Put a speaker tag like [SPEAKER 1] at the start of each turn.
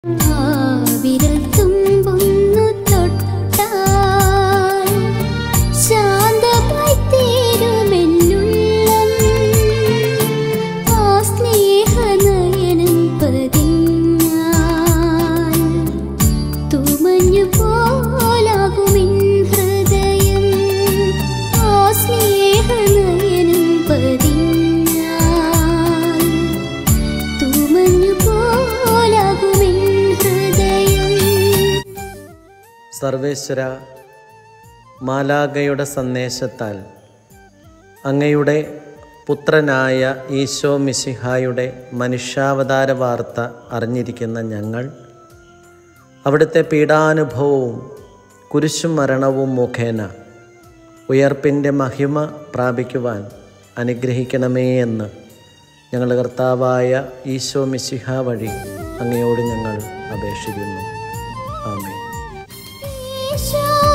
[SPEAKER 1] ആ വിരൽ തുമ്പൊന്നു തൊട്ടാൽ ശാന്തമായി തീരുമെന്നുള്ളം ആ സ്നേഹനയനം പതിഞ്ഞാൽ തുമഞ്ഞു പോലാകുമിൻ ഹൃദയം ആ സ്നേഹനയനം പതിഞ്ഞാൽ തുമഞ്ഞു പോലാകുമിൻ ഹൃദയം
[SPEAKER 2] സർവേശ്വര മാലാഗയുടെ സന്ദേശത്താൽ അങ്ങയുടെ പുത്രനായ ഈശോ മിശിഹായുടെ മനുഷ്യാവതാര വാർത്ത അറിഞ്ഞിരിക്കുന്ന ഞങ്ങൾ അവിടുത്തെ പീഡാനുഭവവും കുരിശുമരണവും മുഖേന ഉയർപ്പിൻ്റെ മഹിമ പ്രാപിക്കുവാൻ അനുഗ്രഹിക്കണമേ എന്ന് ഞങ്ങളുടെ കർത്താവായ ഈശോ മിശിഹ വഴി അങ്ങയോട് ഞങ്ങൾ അപേക്ഷിക്കുന്നു ആമേ
[SPEAKER 1] ഈശോ